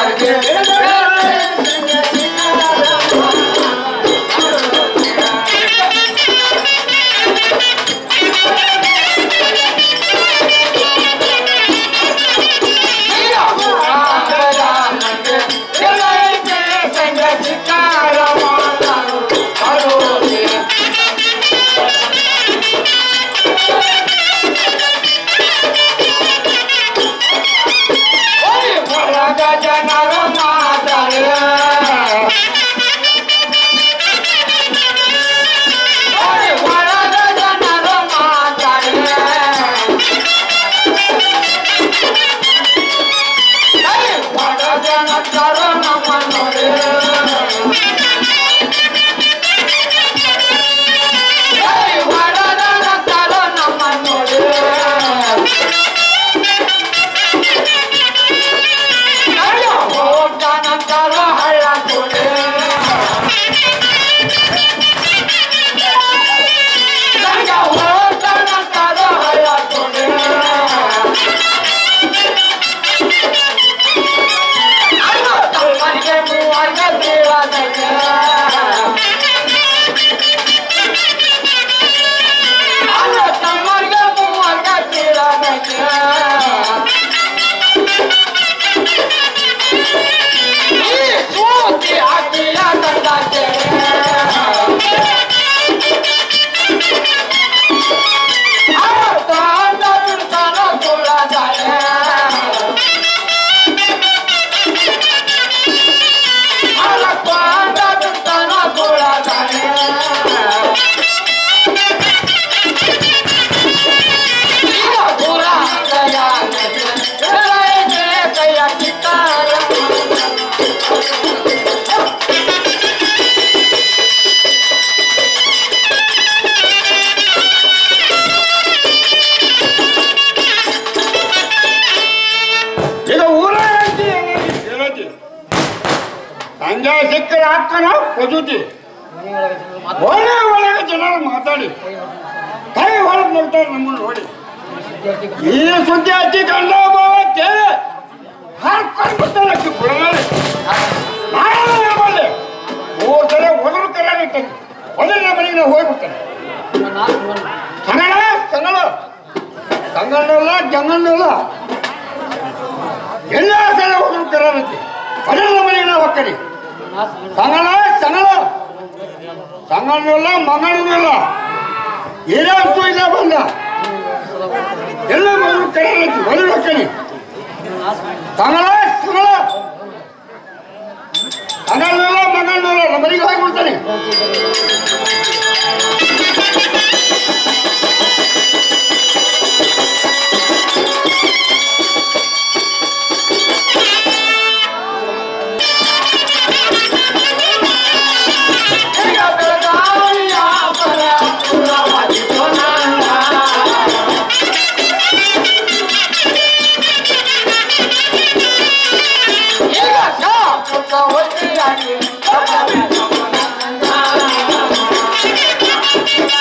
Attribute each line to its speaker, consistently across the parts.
Speaker 1: ಜನರು ಮಾತಾಡ ಒಳಗ ಜನರು ಮಾತಾಡ ಒಳ ಜನ ತರು ನಮ್ಮ ನೋಡಿ ಒಳ ಜನ ತರು ನಮ್ಮ ನೋಡಿ ಹೋಗ್ತಾನಂತಾರ ಹಳ್ಳ ಕೊಡೆ ಹೋಗ್ತಾನಂತಾರ ಹಳ್ಳ ಕೊಡೆ ತಮ್ಮನಿಗೆ ಮೂವರ್ಗ ಬೀಳದಕ್ಕೆ ಅಲ್ಲ ತಮ್ಮನಿಗೆ ಮೂವರ್ಗ ಬೀಳದಕ್ಕೆ ಸೂತಿ ಹಾಕಿಯ ತಂದಾಕೆ ತಾಂಡ ಬಿಡ್ತಾನ ಕುಳದಾಳೆ ಅಲ್ಲ ತಾಂಡ ಬಿಡ್ತಾನ ಕುಳದಾಳೆ ಈಗ ದೂರ ಕೈಯ ಕೈಯ ಕಿತ್ತಾರ
Speaker 2: ಈಗ ಊರ ಹೇಳತಿ ಸಂಜೆ ಸಿಕ್ಕರೆ ಹಾಕನ ಕೊಜುತಿ ಒಳ್ಳೆ ಒಳಗೆ ಜನರು ಮಾತಾಡಿ ಕೈ ಹೊರಗೆ ನೋಡ್ತಾರೆ ನಮ್ಮನ್ನು ನೋಡಿ ಈ ಸುದ್ದಿ ಹಚ್ಚಿ ಕಂಡ ಕೇಳಿ ಹಾಕೊಂಡು ಬರ್ತಾಳೆ ಅಕ್ಕಿ ಬುಡನಲ್ಲಿ ಮಾಡಲಿ ಮೂರು ಸಲ ಒದರು ಕರಾಗಿಟ್ಟೆ ಒದರ ಮನೆಗೆ ನಾವು ಹೋಗ್ಬಿಡ್ತೇನೆ ಕನ್ನಡ ಕನ್ನಡ ಕನ್ನಡ ಜಂಗಣ್ಣಲ್ಲ ಎಲ್ಲ ಸಲ ಹೋದ್ರು ಕರಾರತಿ ಅದೆಲ್ಲ ಮನೆಗೆ ನಾವು ಹೋಗ್ತೇನೆ ಸಂಗಣ ಸಂಗಣ ಸಂಗಣ್ಣಿಲ್ಲ ಮಂಗಣ್ಣನಿಲ್ಲ ಏನಂತೂ ಇಲ್ಲ ಬಂದ ಎಲ್ಲ ಮಗಳು ಕರಾರತಿ ಒದರು ಹೋಗ್ತೇನೆ ಸಂಗಣ ಸಂಗಣ ಸಂಗಣ್ಣಿಲ್ಲ ಮಂಗಣ್ಣಿಲ್ಲ ನಮ್ಮ ಮನೆಗೆ ಹೋಗ್ಬಿಡ್ತಾನೆ
Speaker 1: ಈಗ ಬೆಳಗಾವಿಯ ಪರ ಪುರವಾಗಿತ್ತು ನನ್ನ. ಈಗ ಶಾಪುರ ಒಟ್ಟಿಯಾಗಿ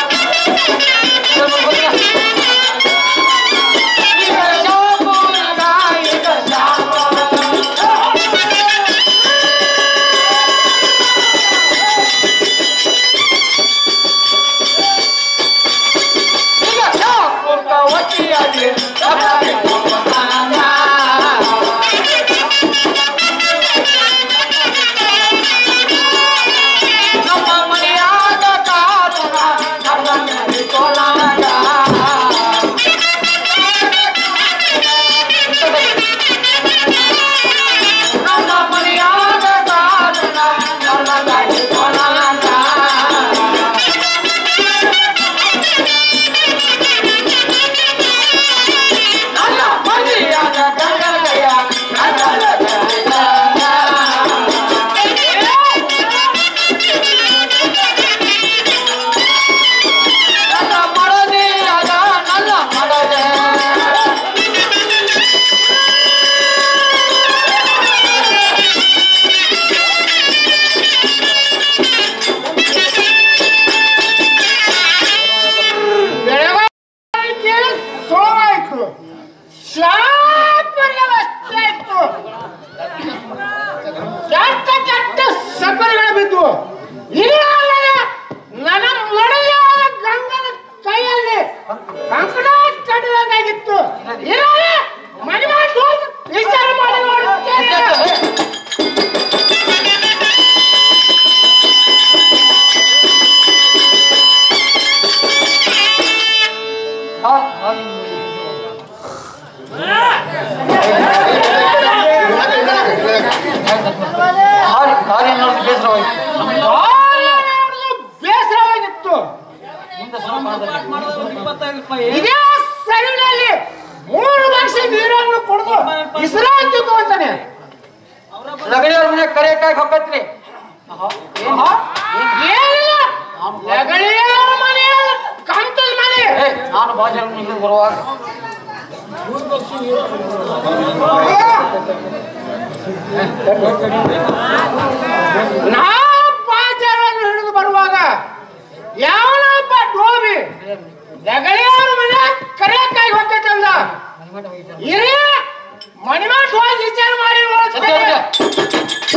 Speaker 3: ಇದೇ ಸರಿನಲ್ಲಿ ಮೂರು ಲಕ್ಷ ನೀರನ್ನು ಕುಡಿದು ವಿಶ್ರಾಂತಿ ಅಂತಾನೆ
Speaker 1: ಲಗಡಿಯವ್ರ ಮನೆ ಕರೆಯಕ್ಕಾಗಿ ಹೋಗತ್ರಿ
Speaker 3: ಏನಿಲ್ಲ ಲಗಳಿಯ ಮನೆ ಕಂತದ ಮನೆ
Speaker 1: ನಾನು ಬಾಜರ ಬರುವಾಗ
Speaker 3: ನಾ ಪಾಚಾರವನ್ನು ಹಿಡಿದು ಬರುವಾಗ ಯಾವನಪ್ಪ ಡೋಬಿ ಲಗಳಿಯವ್ರ ಮನೆ ಕರೆಯಕ್ಕಾಗಿ ಹೋಗ್ತೈತಂದ ಇರೇ ಮಣಿಮಾಟ್ ಹೋಗಿ ವಿಚಾರ ಮಾಡಿ
Speaker 1: ಸತ್ಯ
Speaker 3: ನೋಡ್ತೇನೆ.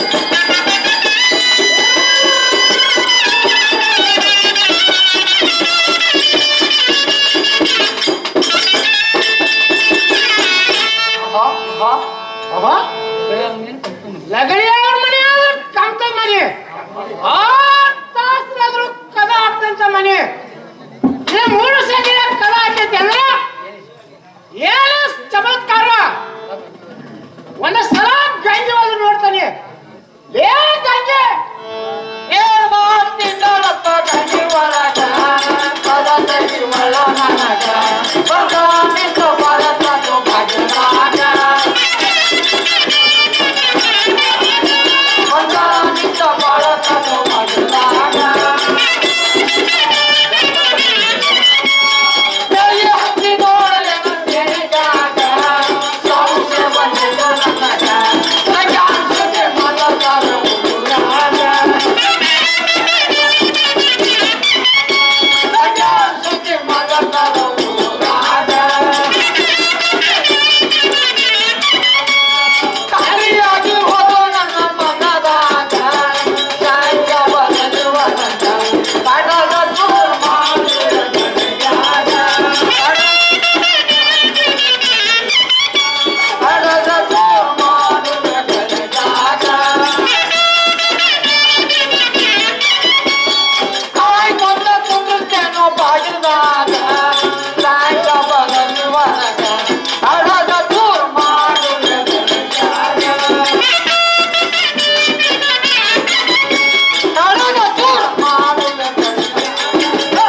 Speaker 3: ಅವ ಲಗಳಿಯವ್ರ ಮನೆ ಆದ್ರೆ ಕಾಂತದ ಮನೆ ಆ ತಾಸ್ರಾದ್ರೂ ಕದ ಆಗ್ತಂತ ಮನೆ ಇದು ಮೂರು ಸಲ ಕದ ಆಗ್ತೈತಿ ಅಂದ್ರೆ ಏನು ಚಮತ್ಕಾರ ಒಂದ ಸಲ ಗಂಗೆ ಹೋದ್ರೆ ನೋಡ್ತಾನೆ ಏ ಗಂಗೆ
Speaker 1: ಏನ್ ಮಾಡ್ತಿದ್ದಾಳಪ್ಪ ಗಂಜಿ ಒಳಗ ಪದ ತೆಗಿ ಒಳ ನನಗ ಬಂದ ನಿಂತ ಬರತನು ಬಗಲಾಗ ಬಂದ ನಿಂತ ಬರತನು ಬಗಲಾಗ ಕೈ ಹತ್ತಿ ನೋಡಲೆನು ತಿಳಿದಾಗ ಸಂಶಯ ಬಂದಿದ ನನಗ ನಗಾಡ್ಸದೆ ಮನದಾರ ಹುಡುಗಾಗ ನಗಾಡ್ಸದೆ ಮನದಾರ ಹುಡುಗಾಗ ಕಾಲಿಯಾಗಿ ಹೋದೋ ನನ್ನ ಮನದಾಗ ಸಾಯ ಬರಲು ವರದ ಕಡಲ ದೂರ ಮಾಡಿದ ಗಡಿಯಾಗ ಕಡಲ ದೂರ ಮಾಡಿದ ಗಡಿಯಾಗ ಕಾಯ್ ಕೊಂದ ಕುಂದಿರ್ತೇನೋ ಬಾಗಿಲ್ದಾಗ ಸಾಯ ಬರಲು ವರದ ಕಡಲ ದೂರ ಮಾಡಿದ ಗಡಿಯಾಗ ಕಡಲ ದೂರ ಮಾಡಿದ ಗಡಿಯಾಗ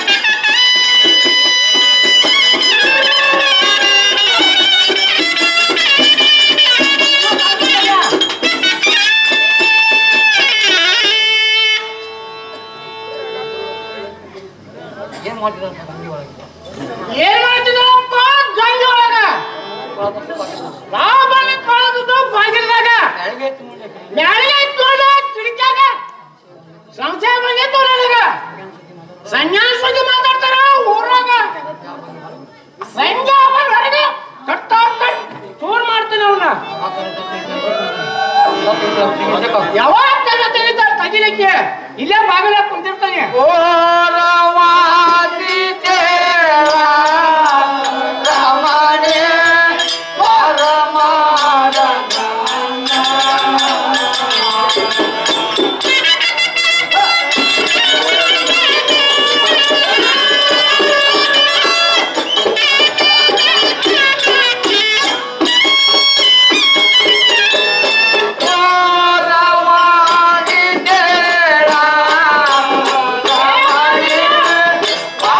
Speaker 1: ಏನ್ ಮಾಡಿದ
Speaker 3: ಏನ್ ಮಾಡ್ತಿದ್ದಪ್ಪ ಗಂಗೆ ಒಳಗ ನಾ ಬಂದು ಕಳೆದು ಬಾಗಿಲ್ದಾಗ ಮ್ಯಾಳಿಗೆ ತೋಡ ಕಿಡಿಕ್ಯಾಗ ಸಂಶಯ ಬಂದಿತ್ತು ನನಗ ಸನ್ಯಾಸ ಬಗ್ಗೆ ಮಾತಾಡ್ತಾರ ಊರಾಗ ಸಂಜೆ ಆಮೇಲೆ ಹೊರಗೆ ಕಟ್ಟ ಕಟ್ ಚೂರ್ ಮಾಡ್ತಾನೆ ಅವನ್ನ ಯಾವಾಗ ತೆಗ ತೆಗಿತಾರ ತಗಿಲಿಕ್ಕೆ ಇಲ್ಲೇ ಬಾಗಿಲ ಕುಂತಿರ್ತಾನೆ
Speaker 1: ರವಾಡಿ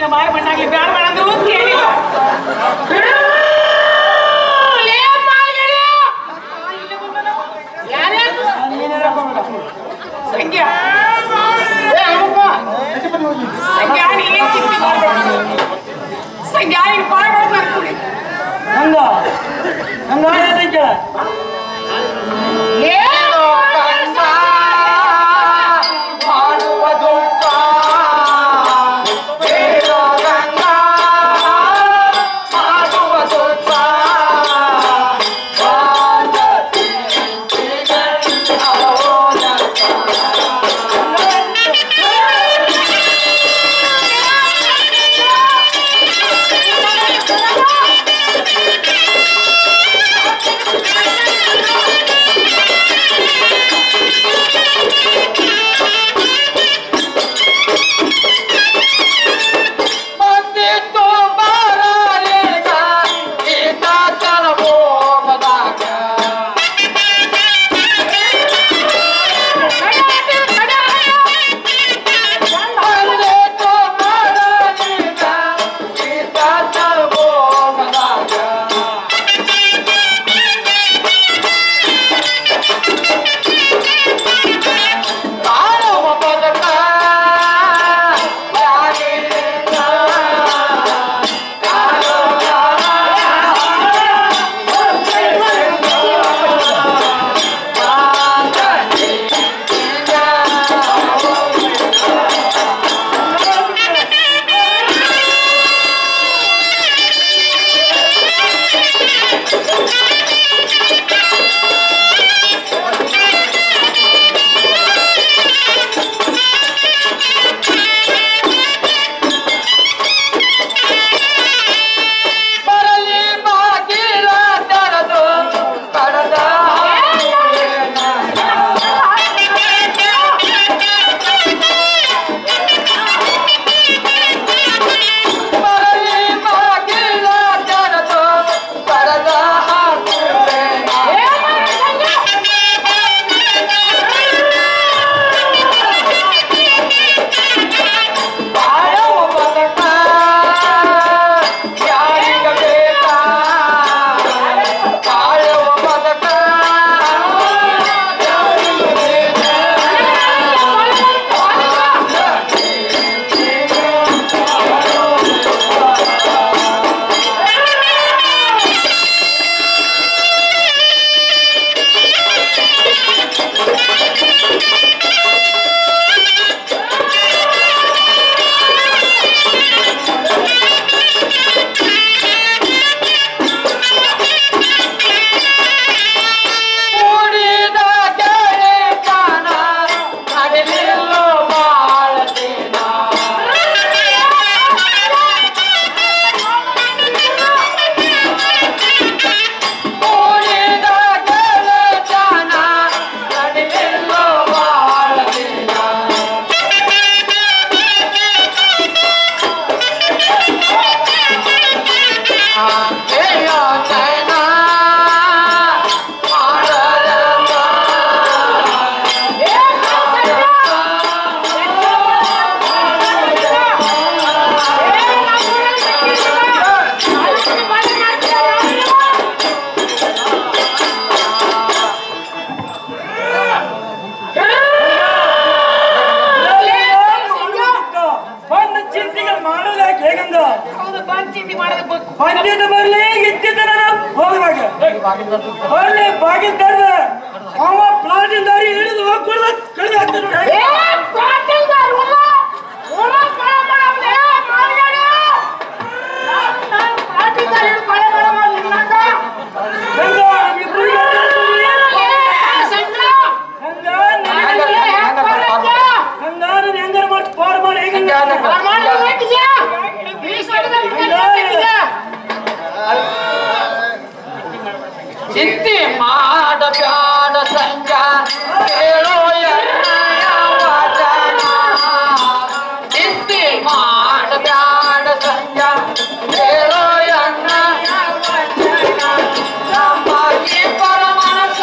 Speaker 4: ನಿನ್ನ ಬಾಯಿ ಮಣ್ಣಾಗ್ಲಿ ಬ್ಯಾಡ ಬೇಡ ಅಂದ್ರು ಕೇಳಿಲ್ಲ
Speaker 3: ಲೇ ಮಾಲ್ಗಡೆ! ಯಾರ್ಯಾರು?
Speaker 4: ಸಂಖ್ಯಾ
Speaker 3: ಏ, ಅಮ್ಮಪ್ಪ,
Speaker 4: ಸಂಖ್ಯಾ ನೀನ್ ಚಿಂತೆ ಮಾಡ್ಬೇಡ ಸಂಖ್ಯಾ ನೀನ್ ಬಾಯ್ ಮಾಡ್ಕೊಂಡು
Speaker 1: ಹಂಗ ಹಂಗ ಅದಕ್ಕೆ
Speaker 3: ಲೇ
Speaker 1: ಕಂಸ ಮಾಡುವ ದುಃಖ ಬೇಡೋ ಗಂಗ ಮಾಡುವ ದುಃಖ ವಾದತಿ ಅವನ ಬಂದಿತ್ತು ಬಾರಲೇಗ ಈತ ಚಲಬೋಮದಾಗ ಬಂದಿತ್ತು ಬಾರಲೇಗ ಈತ ಚಲಬೋಮದಾಗ ಕಾಣುವ ಪದಕ ಯಾರಿಲ್ಲ ಬರಲಿ ಬಾಗಿಲ ತೆರೆದು ಕಡದ ಬರಲಿ ಬಾಗಿಲ ತೆರೆದು ಕಡದ ಬಾಳವ ಬದಕ ಯಾರಿಗ ಬೇಕಾ ಬಾಳವ ಬದಕ ಯಾರಿಗ ಬೇಕಾ ಮೂಡಿದ ಗೆಳೆತನ ನಡಿಲಿಲ್ಲೋ ಬಾಳ ದಿನ ಮೂಡಿದ ಗೆಳೆತನ ನಡಿಲಿಲ್ಲೋ ಬಾಳ ದಿನ ಹೇಯೋ ನಯನ ಮಾಡಲಂಗ
Speaker 5: ಬಂದ ಚಿಂತೆಗೆ ಮಾಡೋದು ಯಾಕೆ ಹೇಗಂದ
Speaker 4: ಹೌದು ಬಂದ್ ಚಿಂತೆ ಮಾಡೋದು ಬೇಕು
Speaker 5: ಬಂದಿದ್ದ ಬರ್ಲಿ ಇದ್ದಿದ್ದ ಹೋಗುವಾಗ ಬರ್ಲಿ ಬಾಗಿಲ್ ತರ್ದ ಅವ ಪ್ಲಾಟಿನ ದಾರಿ ಹಿಡಿದು ಹೋಗಿ ಕುಡ್ದ ಕಳೆದ ಹಾಕ್ತಾನೆ ನೋಡಿ.
Speaker 3: ಏ, ಪಾಟೀಲ್ದಾರ್ ಉಲ್ಲ! ಉಲ್ಲ ಕೊಳೆ ಮಾಡವ್ನೆ, ಮಾಲ್ಗಡೆ! ನಾನ್- ನಾನ್ ಪಾಟೀಲ್ದಾರ್ ಹಿಡ್ದು ಕೊಳೆ ಮಾಡವ ನಿನ್ನಂಗ.
Speaker 5: ಹಂಗ ನಮ್ಮಿಬ್ರಿಗೆ ಅರ್ಥ ಆಗ್ತದೆ.
Speaker 3: ಏ, ಸಂಜ!
Speaker 5: ಹಂಗ
Speaker 3: ನಾನ್
Speaker 5: ನನಗೆ-
Speaker 3: ಏ, ಹೆಂಗ್ ಬರ್ಲಿಕ್ಕೆ?
Speaker 5: ಹಂಗ ನಾನು ಹೆಂಗಾರ ಮಾಡಿ ಪಾರ್ ಮಾಡಿ ಹೇಗಂದ
Speaker 3: ನಾನ್ ಮಾಡಿದ್ದು ನೋಡಿದ್ಯಾ? ಈ ಸೈಡ್ಗೆ ಬಿಟ್ಟಿದ್ದೆ, ನೋಡಿದ್ಯಾ?
Speaker 1: ಚಿಂತೆ ಮಾಡಬ್ಯಾಡ ಸಂಜ ಹೇಳೋ ಎನ್ನಯ ವಚನ ಚಿಂತೆ ಮಾಡಬ್ಯಾಡ ಸಂಜ ಹೇಳೋ ಎನ್ನಯ ವಚನ ನಮ್ಮ ಈ ಪರಮನಸ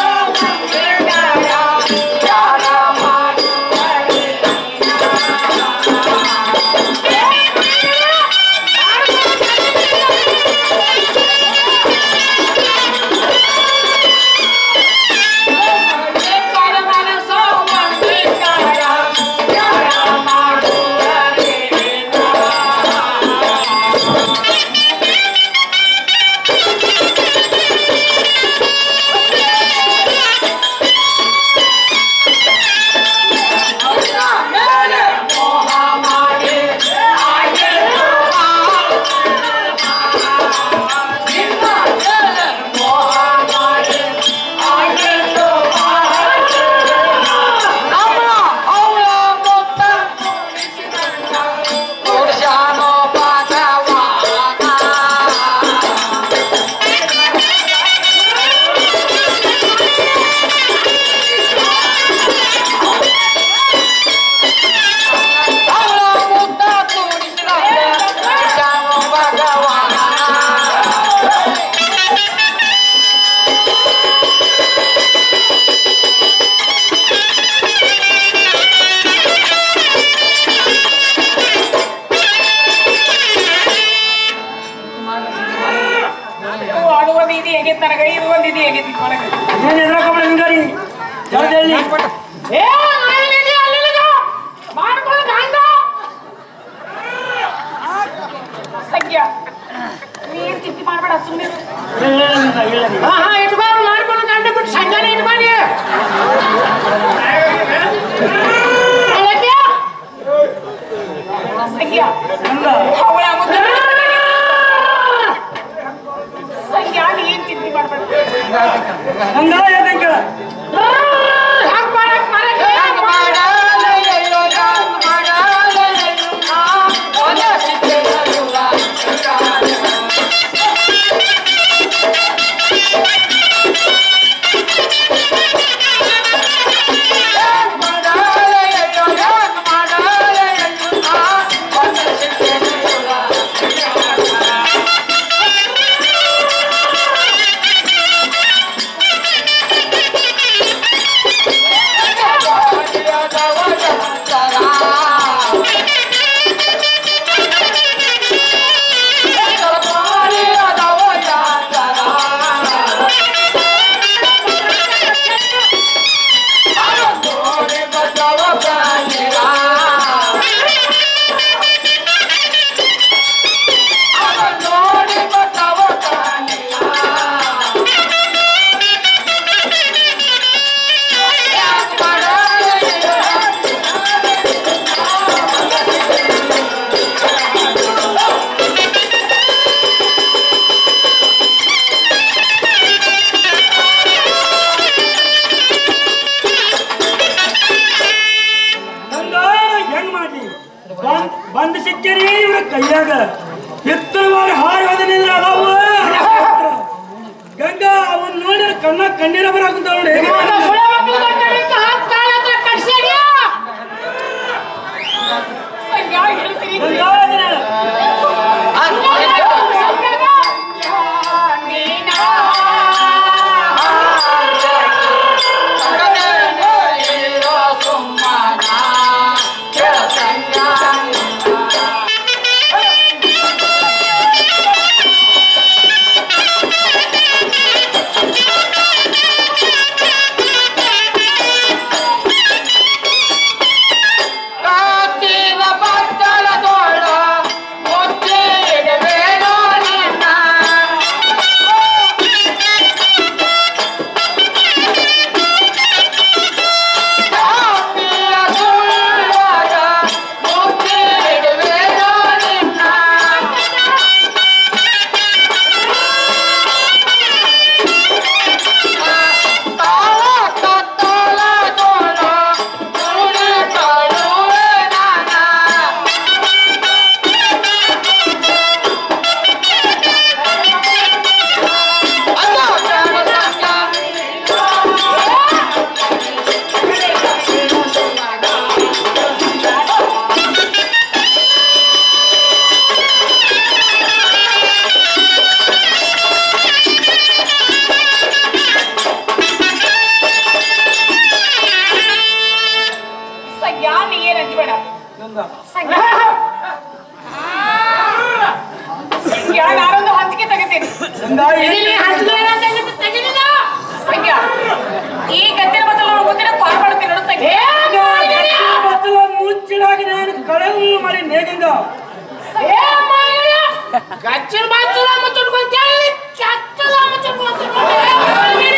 Speaker 1: ತ್ಯಾಗ ಮಾಡಿ
Speaker 5: ಹೇಳ ನೀನು.
Speaker 3: ಹಾ ಹಾ ಇಟ್ಕೊ ಮಾಡ್ಕೊಂಡು ಕಂಡು ಬಿಟ್ಟು ಸಂಜಾನೆ ಇಟ್ಕೊಂಡು
Speaker 4: ಸಂಖ್ಯಾ
Speaker 5: ಗಂಗ
Speaker 4: ಅವಳ ಮುದ್ದೆ ಸಂಖ್ಯಾ ನೀ ಏನ್ ಚಿಂತೆ ಮಾಡ್ಬೇಡ
Speaker 5: ಗಂಗ ಹೇಳ್ದಂಗೆ ಕೇಳ
Speaker 3: ಹಂಗ್ ಮಾಡಕ್ ಮಾಡಕ್
Speaker 5: ಗಂಗ ಹೆಂಗ್ ಮಾಡ್ಲಿ ಬಂದ್ ಬಂದ್ ಸಿಕ್ಕರಿ ಇವ್ರ ಕೈಯಾಗ ಎತ್ತರವಾದ ಹಾರಿ ಹೋದನಿಂದ್ರ ಅದಾವ ಗಂಗಾ ಅವನ್ ನೋಡಿದ್ರೆ ಕಣ್ಣ ಕಣ್ಣೀರ ಬರಾಕುಂತ ನೋಡಿ
Speaker 3: ಸುಳೆ ಮಕ್ಳು ಬಂದಳಿಂದ ಹಾಕ್ ಕಾಲ ಹತ್ರ ಕಟ್ಸ್ಯಾಡ್ಯ.
Speaker 4: ಸಂಖ್ಯಾ ಹೇಳ್ತೀನಿ
Speaker 5: ಗಂಗಾ ಅದನ್ನ
Speaker 4: ಸಂಖ್ಯಾ ನೀ ಏನ್ ಅಂದ್ಬೇಡ
Speaker 5: ಗಂಗಾ
Speaker 4: ಸಂಖ್ಯಾ ಸಂಖ್ಯಾ ನಾನೊಂದು ಹಂಚಿಕೆ ತೆಗಿತೀನಿ
Speaker 5: ಗಂಗಾ
Speaker 3: ಇಲ್ಲಿ ಹಚ್ಬೇಡ ಅಂತ ಹೇಳಿದ್ದು ತೆಗೀಲಿಲ್ಲ.
Speaker 4: ಸಂಖ್ಯಾ ಈ ಗತ್ತಿನ ಬದಲು ನೋಡು ಗೊತ್ತಿನ ಪಾರ್ ಮಾಡ್ತೀನಿ ನೋಡು ಸಂಖ್ಯಾ
Speaker 5: ಬತ್ತಲ ಮುಚ್ಚಿಡಾಗಿ ನಾನು ಕಳೆವು ಮಾಡಿ ನೇ ಗಂಗಾ
Speaker 3: ಏ ಮಾಯಣ್ಣ, ಗಚ್ಚಲ್ ಬಚ್ಚಲ ಮುಚ್ಚಿಟ್ಕೊಂಡ್ ಕೇಳಿ, ಕೆಚ್ಚಲ ಮುಚ್ಚಿಟ್ಕೊಂಡ್ ತಿರ್ಕೊಂಡು ಏ ಮಾಯಣ್ಣ.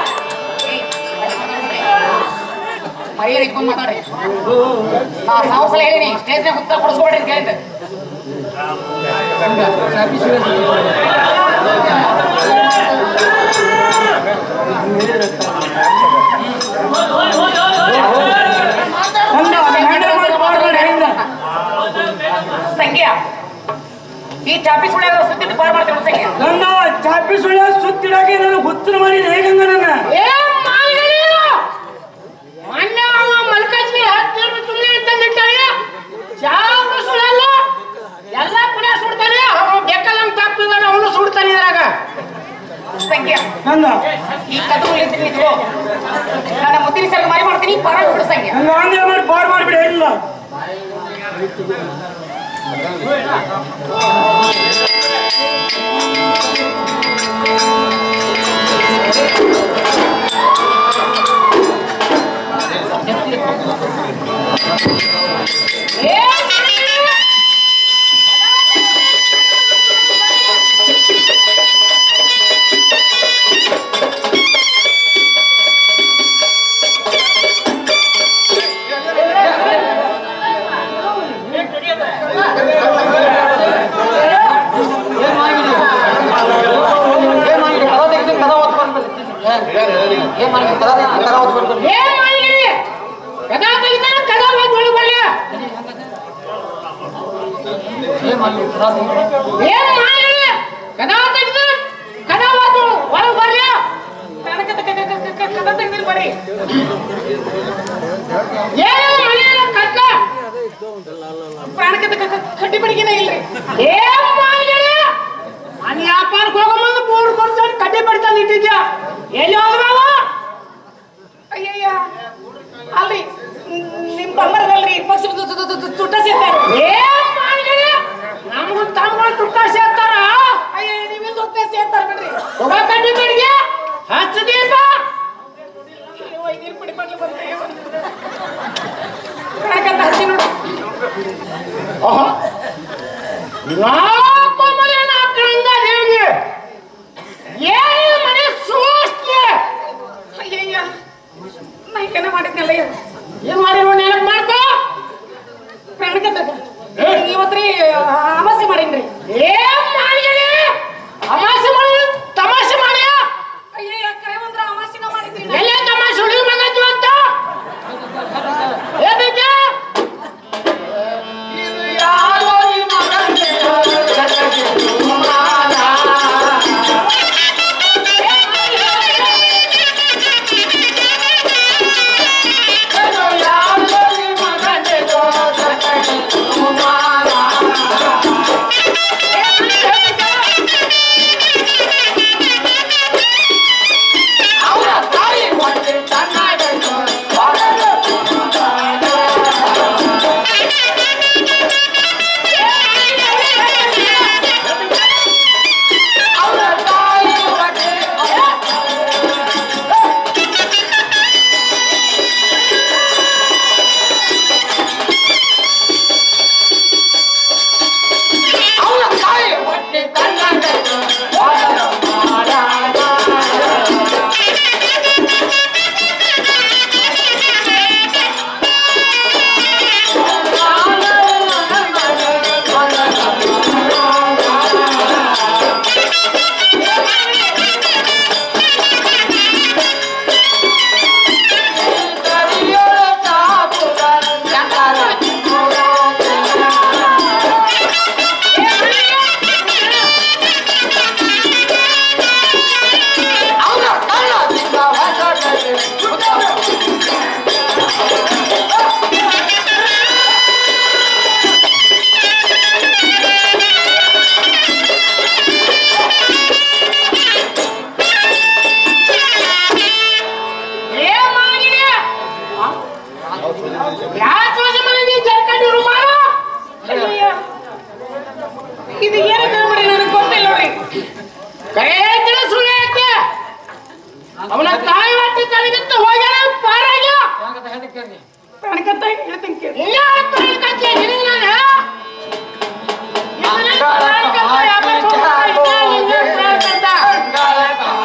Speaker 1: ಮರ್ಯಾದೆ ಇಟ್ಕೊಂಡ್ ಮಾತಾಡಿ ನಾ ಸಾವಿರ ಸಲ ಹೇಳಿನಿ ಸ್ಟೇಜ್ನಾಗ ಉತ್ತರ ಕೊಡಿಸ್ಕೊಡ್ರಿ ಅಂತ ಹೇಳಿದ್ದೆ
Speaker 5: ಗಂಗಾ ಹ್ಯಾಂಡಲ್ ಮಾಡಿ ಮಾಡ್ಬೇಡ ಹೆಂಗ
Speaker 4: ಸಂಖ್ಯಾ ಈ ಚಾಪಿ ಸುಳ್ಳ ಸುತ್ತಿ ಪಾರ್ ಮಾಡ್ತೀನಿ ನೋಡು ಸಂಖ್ಯಾ
Speaker 5: ಗಂಗಾ ಚಾಪಿ ಸುಳ್ಳ ಸುತ್ತಿಡಾಗಿ ನಾನು ಹುಚ್ಚರು ಮಾಡಿ ಹೇ ಗಂಗಾ ನನ್ನ
Speaker 3: ಏ ಮಾಯಣ್ಣ, ಮೊನ್ನೆ ಅವ ಮಲ್ಕಜ್ಜಿ ಹತ್ತು ಲೀಟ್ರ್ ಸುಮ್ನೆ ಇಟ್ಟಂಗಿಟ್ಟಾನೆ. ಚಾವ್ರು ಸುಡಲ್ಲ, ಎಲ್ಲ ಪುನಃ ಸುಡ್ತಾನೆ ಅವ್ನು ಬೆಕ್ಕಲ್ಲಂಗ್ ತಪ್ಪಿದಾನ ಅವನು ಸುಡ್ತಾನೆ ಇದ್ರಾಗ
Speaker 4: ಸಂಖ್ಯಾ
Speaker 5: ಗಂಗಾ
Speaker 4: ಈ ಕದ್ದು ಇಳಿತೀನಿ ಇದು ನನ್ನ ಮುದ್ದಿನ ಸಲ ಮರಿ ಮಾಡ್ತೀನಿ ಪಾರ ಬಿಡು ಸಂಖ್ಯಾ
Speaker 5: ಗಂಗಾ ಹಂಗೆ ಮಾಡಿ ಪಾರ್ ಮಾಡಿಬಿಡಿ ಇಲ್ಲ
Speaker 3: ಏ ಮಾಯಣ್ಣ,
Speaker 4: ಸಂಖ್ಯಾ
Speaker 3: ಏನ್ ಮಾಡಿ ಕದಾ ತೆಗೆದು ಕದಾ ಮಾತು ಒಳಗೆ ಬರ್ಲಿ
Speaker 4: ಕದ ತೆಗ್ದಿಲ್ ಬರ್ರಿ
Speaker 3: ಏನು ಮನೆಯ ಕಟ್ಟ
Speaker 4: ಪ್ರಾಣಕ್ಕೆ ಕ- ಕ- ಕಡ್ಡಿ ಬಡಿಗೆನೇ ಇಲ್ರಿ
Speaker 3: ಏನ್ ಮಾಡಿದ್ರೆ ಮನೆ ವ್ಯಾಪಾರಕ್ಕೆ ಹೋಗೋ ಮುಂದೆ ಮೂರು ಕೊಡ್ತಾನೆ ಕಡ್ಡಿ ಬಡ್ತಾನೆ ಇಟ್ಟಿದ್ಯಾ ಎಲ್ಲಿ ಹೋದ್ರವ
Speaker 4: ಅಯ್ಯಯ್ಯ ಅಲ್ರಿ ನಿಮ್ ಬಂಗಾರದಲ್ರಿ ಪಕ್ಷ ತುಟ್ಟ ಸೇರ್ತಾರೆ
Speaker 3: ಏನ್ ಮಾಡಿದ್ರೆ ನಮಗೂ ತಮ್ಮಗಳು ತುಟ್ಟ ಸೇರ್ತಾರ
Speaker 4: ಅಯ್ಯ ನೀವಿಲ್ದ ಹೋಗ್ತೇ ಸೇರ್ತಾರ ಬಿಡ್ರಿ
Speaker 3: ಹೋಗ ಕಡ್ಡಿ ಬಡಿಗೆ ಹಚ್ಚ ದೀಪ
Speaker 4: ಅಯ್ಯೋ, ನೀರ್ ಪುಡಿ ಮಾಡ್ಲಿ ಬಂದ್ರೆ ಪ್ರಾಣಕ್ಕಂತ ಹಚ್ಚಿ ನೋಡು
Speaker 3: ನಾಲ್ಕು ಮನೆ ನಾಲ್ಕರಂಗ ದೇವಿಗೆ ಏನು ಮನೆ ಸೂಸ್ತಿ
Speaker 4: ಅಯ್ಯಯ್ಯ ನಾ ಈಗೇನ ಮಾಡಿದ್ನಲ್ಲ ಇದು.
Speaker 3: ಏನ್ ಮಾಡಿ ನೆನಪು ಮಾಡ್ಕೋ
Speaker 4: ಪ್ರಾಣಕ್ಕಂತ ಇವತ್ರಿ ಅಮಾಸೆ ಮಾಡೀನ್ರಿ
Speaker 3: ಏನ್ ಮಾಡಿದ್ರೆ ಅಮಾಸೆ ಮಾಡಿ ತಮಾಷೆ ಮಾಡ್ಯಾ
Speaker 4: ಅಯ್ಯಯ್ಯ ಕರೆ ಒಂದ್ರ ಅಮಾಸಿನ ಮಾಡಿದ್ರಿ
Speaker 3: ಎಲ್ಲ ತಮಾಷೆ ಹುಡುಗಿ ಬಂದದ್ದು ಅಂತ ಏನಕ್ಕೆ ಏನ್ ಮಾಡಿದ್ರೆ ಯಾಕೆ ತೋರಿಸಿ ಮನೆ ನೀ ಜರ್ಕಂಡು ರುಮಾಲ
Speaker 4: ಅಯ್ಯಯ್ಯ ಇದು ಏನಕ್ಕೆ ಮಾಡಿ ನನಗೆ ಗೊತ್ತಿಲ್ಲ ನೋಡ್ರಿ
Speaker 3: ಕರೆ ಸುಳ್ಳು ಐತೆ ಅವನ ತಾಯಿ ಹೊಟ್ಟೆ ತಲೆಗಿತ್ತ ಹೋಗ್ಯಾನ ಪಾರಾಗ
Speaker 4: ಪ್ರಾಣಕ್ಕಂತ ಹೇಳ್ತೀನಿ ಕೇಳಿ
Speaker 3: ಇಲ್ಲ ತಾಯಿ ಕಚ್ಚೆ ನಿನಗೆ ನಾನು ಇದನ್ನ ಪ್ರಾಣಕಂತ ಯಾಕೆ ಹೋಗ್ತಾ ಇದ್ದೆ? ನಿನ್ಗೆ ಪ್ರಾಣಕಂತ.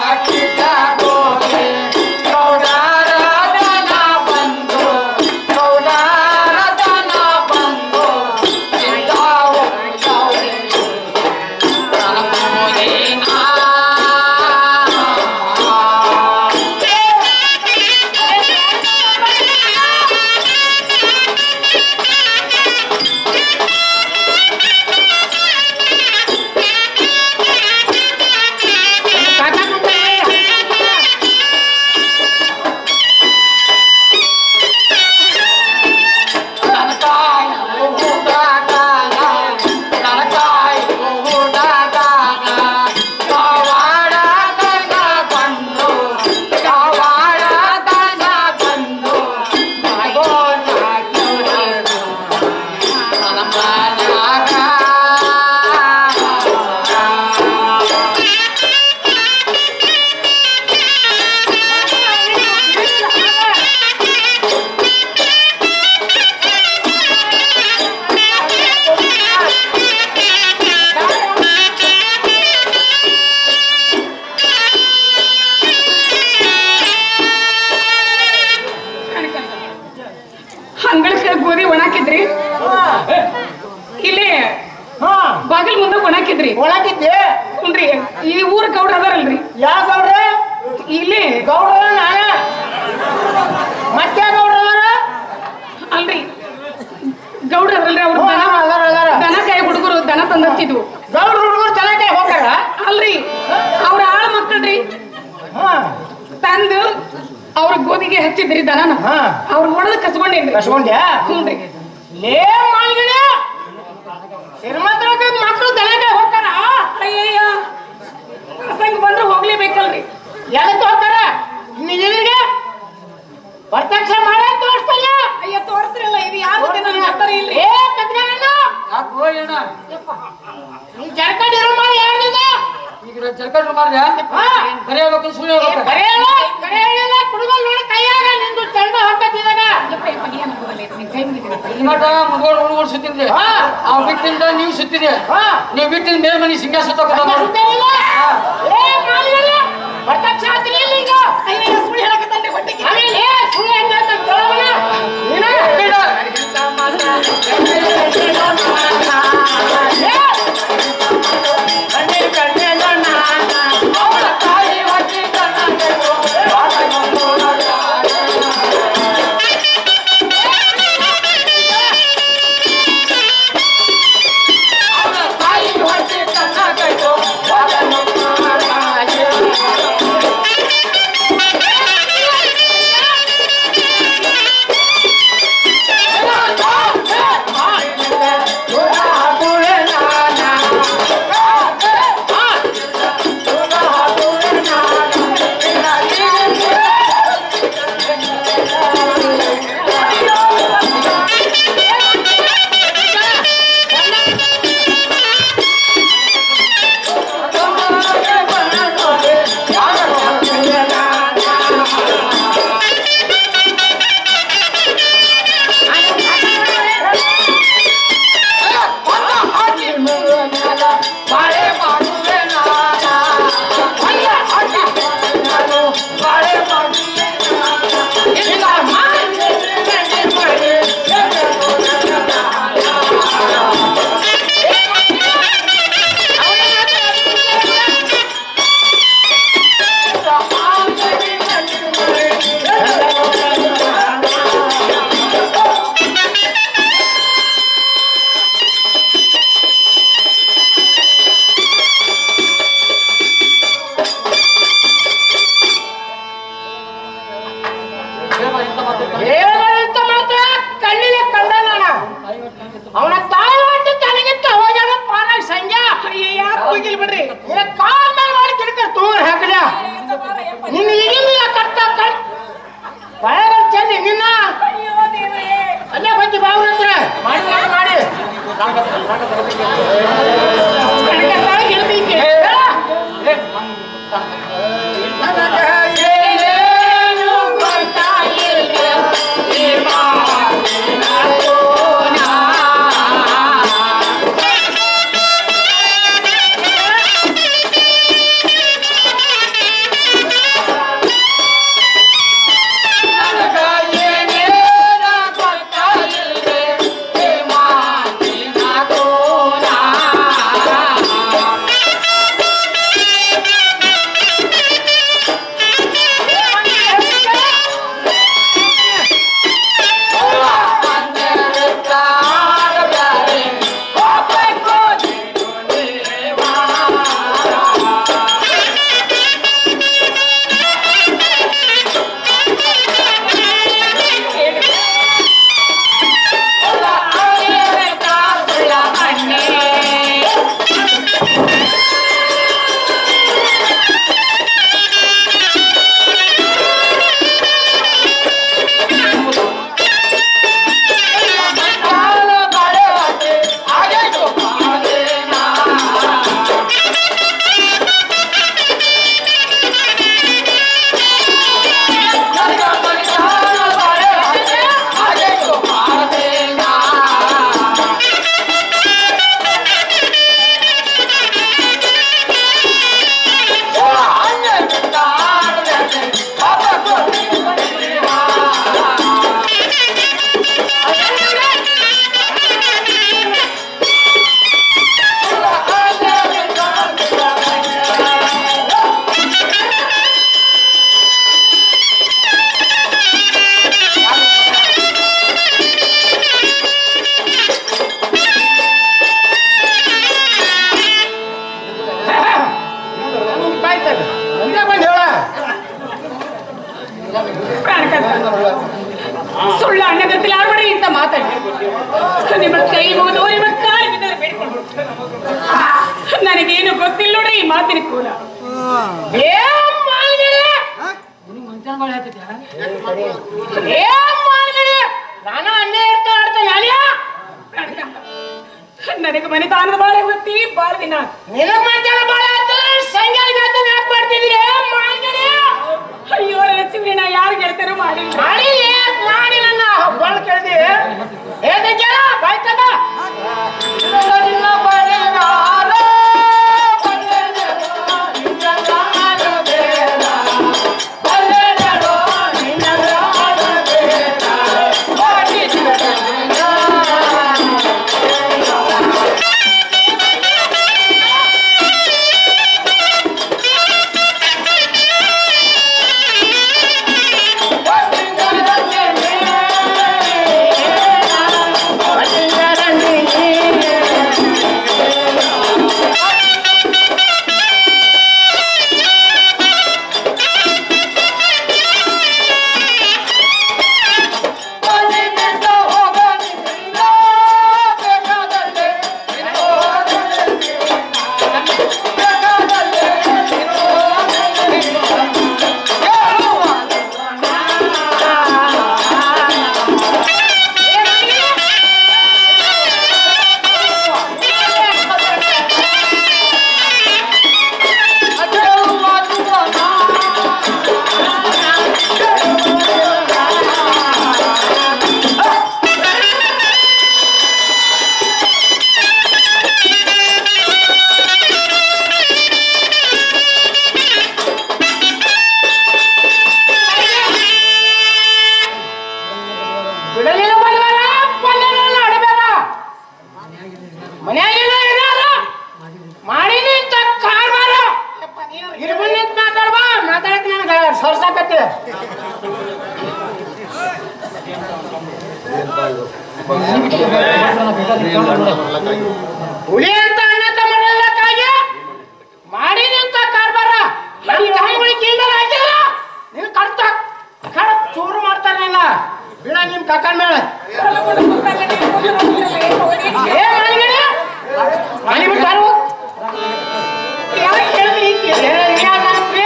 Speaker 3: ಕಾಕ ಕುಂತೆ.
Speaker 4: ಅಂಗಳಕ್ಕೆ ಗೋಧಿ ಒಣಾಕಿದ್ರಿ ಇಲ್ಲಿ
Speaker 3: ಹಾ
Speaker 4: ಬಾಗಿಲ್ ಮುಂದೆ ಒಣಾಕಿದ್ರಿ
Speaker 3: ಒಳಗಿದ್ದೆ
Speaker 4: ಹುನ್ರಿ ಈ ಊರ ಗೌಡ್ರ ಅದಾರಲ್ರಿ
Speaker 3: ಯಾವ ಗೌಡ್ರೆ
Speaker 4: ಇಲ್ಲಿ
Speaker 3: ಗೌಡ್ರ ನಾನ ಮತ್ತೆ ಗೌಡ್ರ ಅದಾರ?
Speaker 4: ಅಲ್ರಿ
Speaker 1: ಮೇಯ್ತಿದ್ರಿ ದನನ
Speaker 3: ಹಾ.
Speaker 1: ಅವ್ರು ಹೊಡೆದು ಕಸ್ಕೊಂಡೇನ್ರಿ
Speaker 3: ಕಸ್ಕೊಂಡ್ಯಾ
Speaker 1: ಹ್ಞೂನ್ರಿ
Speaker 3: ಲೇ ಮಾಲ್ಗಿಳಿ ಶ್ರೀಮಂತರಾಗ ಮಕ್ಕಳು ದನಗೆ ಹೋಗ್ತಾರ
Speaker 1: ಅಯ್ಯಯ್ಯ ಪ್ರಸಂಗ ಬಂದ್ರೆ ಹೋಗ್ಲೇಬೇಕಲ್ರಿ
Speaker 3: ಎದಕ್ಕೆ ಹೋಗ್ತಾರ ನಿಮಗೆ ಪ್ರತ್ಯಕ್ಷ ಮಾಡೇ ತೋರಿಸ್ತಲ್ಲ
Speaker 1: ಅಯ್ಯ ತೋರಿಸ್ರಲ್ಲ ಇದು ಯಾರು ನನ್ನ ಹತ್ತರ ಇಲ್ರಿ
Speaker 3: ಏ ಕದ್ಗಾರಣ್ಣ
Speaker 5: ಯಾಕೋ ಏನ
Speaker 3: ನೀ ಜರ್ಕಂಡ್ ಇರೋ ಮಾಡಿ ಯಾರಿದ
Speaker 5: ಈಗ ಜರ್ಕಂಡ್ ಮಾಡ್ದೆ
Speaker 3: ಹಾ
Speaker 5: ಕರೆ ಹೇಳ್ಬೇಕು ಸುಳ್ಳು ಹೇಳ್ಬೇಕು
Speaker 3: ಕರೆ ಹೇಳ ಕರೆ ಹೇಳಿದ ಕುಡುಗಲ್ ನೋಡಿ ಕೈಯಾಗ ನಿಂದು ಚಂಡ ಹಾಕತ್ತಿದಾಗ
Speaker 5: ಹಿಂಗಾಟ ಮುದ್ಗೋಡ್ ಹುಡುಗರು ಸುತ್ತಿದ್ರಿ
Speaker 3: ಹಾ.
Speaker 5: ಆ ಬಿಟ್ಟಿಂದ ನೀವು ಸುತ್ತಿರಿ
Speaker 3: ಹಾ
Speaker 5: ನೀವು ಬಿಟ್ಟಿಂದ ಮೇಲ್ಮನಿ ಸಿಂಗ ಸುತ್ತ
Speaker 3: ಹಂಗ ಸುತ್ತಲಿಲ್ಲ? ಏ ಮಾಲ್ಗಿಳಿ ಪ್ರತ್ಯಕ್ಷ ಆತಿಲ್ಲ ಇಲ್ಲ ಈಗ
Speaker 1: ಅಯ್ಯ ಸುಳ್ಳು ಹೇಳಕತ್ತಾನ್ರಿ ಹೊಟ್ಟೆಗೆ
Speaker 3: ಆಮೇಲೆ ಏ ಸುಳ್ಳು ಹೆಂಗ ಅಂತ ಕೇಳೋಣ ನೀನ ಹೇಳಂತ ಮಾತ್ರ ಕಣ್ಣಿನ ಕಂಡಲ್ಲ ನಾವು ಅವನ ತಾಯಿ ಹೊಟ್ಟು ತನಗಿಂತ ಹೋಗ್ಯಾನ ಪಾರಾಗ ಸಂಜೆ
Speaker 1: ಅಯ್ಯಯ್ಯ ಹೋಗಿಲ್ ಬಿಡ್ರಿ
Speaker 3: ನಿನ್ನ ಕಾಲ್ ಮೇಲೆ ಮಾಡಿ ಕಿಡಕ ತೂರ್ ಹಾಕಲ ನಿನ್ನ ಇಗಿಲ್ಲ ಕಟ್ಟ ಕಟ್ ಬಾಯಾಗ ಚೆಲ್ಲಿ ನಿನ್ನ ಅಲ್ಲೇ ಬಂದು ಬಾವ್ರ ಹತ್ರ ಮಾಡಿ ಮಾಡಿ ಮಾಡಿ
Speaker 1: ಕಣಕತ್ತಾಳ ಗೆಳತಿ
Speaker 3: ಹೇಳ.
Speaker 5: ಏ
Speaker 4: ಮಾತಿನ ಕೂಲ
Speaker 3: ಏ ಮಾಲ್ಗಡೆ ಏ ಮಾಲ್ಗಡೆ ನಾನು ಅಲ್ಲೇ ಇರ್ತಾ ಆಡ್ತೇನೆ ಅಲ್ಲಿಯ
Speaker 4: ನನಗೆ ಮನೆತಾನದ ಬಾಳೆ ಗೊತ್ತಿ ಬಾಳ ದಿನ ಆತ್.
Speaker 3: ನಿನಗ್ ಮಾತಾಡ ಬಾಳ ಆಗ್ತದೆ ಸಂಜೆ ಯಾಕೆ ಮಾಡ್ತಿದ್ದೀರಿ ಮಾಲ್ಗಡೆ
Speaker 4: ಅಯ್ಯೋ ರಚಿವ್ರಿ ನಾ ಯಾರು ಗೆಳತಿಯರು ಮಾಡಿಲ್ಲ
Speaker 3: ಮಾಡಿ ಮಾಡಿ ನನ್ನ ಬಾಳ ಕೇಳಿದೆ ಏನ ಕೇಳ ಬಾಯ್ತದ ಬಿಡಲಿಲ್ಲ ಬಲ್ವಲ್ಲ ಕೊಲ್ಲಲಿಲ್ಲ ಅಡಬೇಡ ಮನ್ಯಾಗಿನ ಇದಾರ ಮಾಡಿನಿ ಅಂತ ಕಾರ್ಬಾರ ಇರ್ಬನ್ ನಿಂತ ಮಾತಾಡ್ಬಾ ಮಾತಾಡಕ್ ನನಗೆ ಸರ್ಸಾಕತ್ತಿ ಹುಲಿ ಅಂತ ಅಣ್ಣ ತಮ್ಮಕ್ಕಾಗಿ ಮಾಡಿನಿ ಅಂತ ಕಾರ್ಬಾರ ಈ ತಾಯಿಗಳಿಗೆ ಕಿಲ್ಡರ್ ಹಾಕಿಲ್ಲ ನೀನು ಕರ್ತ ಕಡ ಚೂರು ಮಾಡ್ತಾರೆ ನಿನ್ನ ಬಿಡ ನಿಮ್ ಕಾಕನ್ ಮೇಲೆ ಏ ಮನೆಗಡೆ ಮನೆ ಬಿಟ್ಟಾರು ಯಾಕೆ ಹೇಳ್ತೀನಿ ನನ್ನ ಪ್ರಿಯ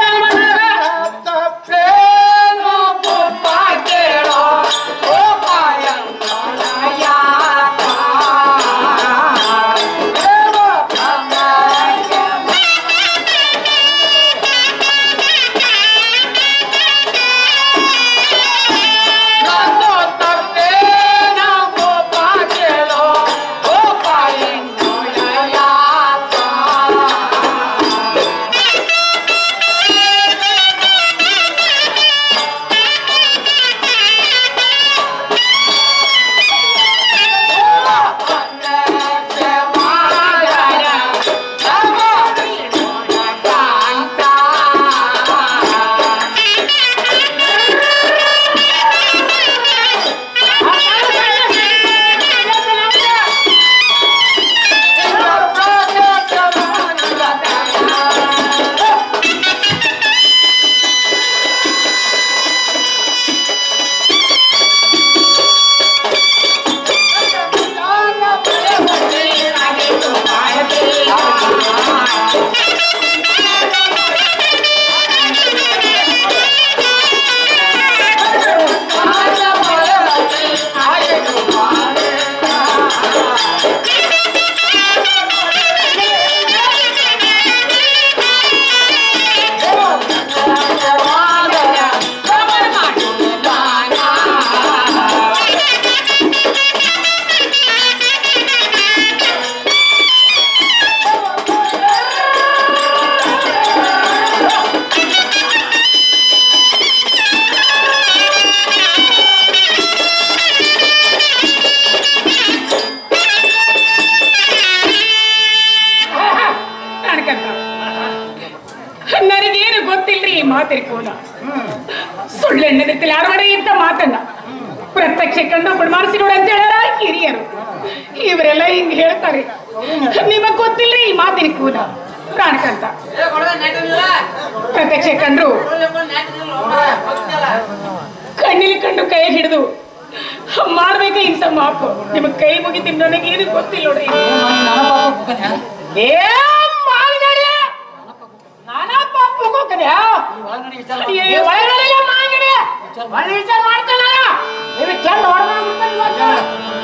Speaker 4: ಅನ್ಕಂತ ನನಗೇನು ಗೊತ್ತಿಲ್ರಿ ಈ ಮಾತಿನ ಕೋಲ ಸುಳ್ಳೆಣ್ಣದಿತ್ತಲ್ಲ ಅರವಡೆ ಅಂತ ಮಾತನ್ನ ಪ್ರತ್ಯಕ್ಷ ಕಂಡು ಬಡಮಾರಿಸಿ ನೋಡ ಅಂತ ಹೇಳ್ಯಾರ ಹಿರಿಯರು ಇವರೆಲ್ಲ ಹಿಂಗ್ ಹೇಳ್ತಾರೆ ನಿಮಗ್ ಗೊತ್ತಿಲ್ರಿ ಈ ಮಾತಿನ ಕೂಲ ಪ್ರಾಣಕಂತ ಪ್ರತ್ಯಕ್ಷ ಕಂಡ್ರು ಕಣ್ಣಿಲಿ ಕಂಡು ಕೈ ಹಿಡಿದು ಮಾಡ್ಬೇಕ ಇಂಥ ಮಾಪು ನಿಮಗ್ ಕೈ ಮುಗಿತೀನಿ ನನಗೇನು ಗೊತ್ತಿಲ್ಲ ನೋಡ್ರಿ
Speaker 3: ಏ ಮಾಲ್ಗಡೆ ಮಾಡ್ತೀನಿ ಈ ಒಳಗಡೆ ಮಾಂಗಡಿ ಒಳ್ಳೆ ವಿಚಾರ ಮಾಡ್ತಾನ ನಿಮಗೆ ಚೆಂದ ಹೊಡೆದು ಬಿಡ್ತಾನೆ ಇವತ್ತು